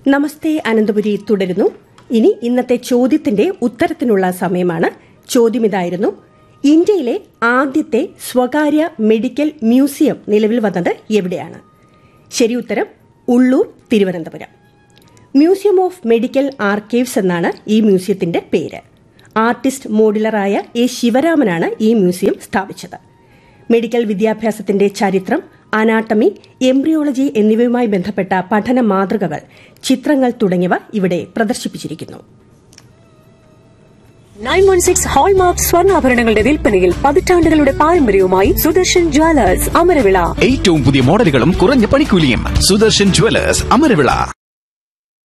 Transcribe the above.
നമസ്തേ അനന്തപുരി തുടരുന്നു ഇനി ഇന്നത്തെ ചോദ്യത്തിന്റെ ഉത്തരത്തിനുള്ള സമയമാണ് ചോദ്യം ഇതായിരുന്നു ഇന്ത്യയിലെ ആദ്യത്തെ സ്വകാര്യ മെഡിക്കൽ മ്യൂസിയം നിലവിൽ വന്നത് എവിടെയാണ് ശരി ഉത്തരം Ulloor Thiruvananthapuram museum of medical archives എന്നാണ് ഈ മ്യൂസിയത്തിന്റെ പേര് ആർട്ടിസ്റ്റ് മോഡുലറായ എ ശിവരാമനാണ് ഈ മ്യൂസിയം സ്ഥാപിച്ചത് മെഡിക്കൽ വിദ്യാഭ്യാസത്തിന്റെ ചരിത്രം അനാട്ടമി എംബ്രിയോളജി എന്നിവയുമായി ബന്ധപ്പെട്ട പഠന മാതൃകകൾ ചിത്രങ്ങൾ തുടങ്ങിയവ ഇവിടെ പ്രദർശിപ്പിച്ചിരിക്കുന്നു നയൻ വൺ സിക്സ് ഹോൾമാർക്ക് സ്വർണ്ണാഭരണങ്ങളുടെ വിൽപ്പനയിൽ പതിറ്റാണ്ടുകളുടെ പാരമ്പര്യവുമായി സുദർശൻ ജ്വല്ലേഴ്സ് അമരവിള ഏറ്റവും പുതിയ മോഡലുകളും കുറഞ്ഞ പണിക്കൂലിയും സുദർശൻ ജുവലേഴ്സ് അമരവിള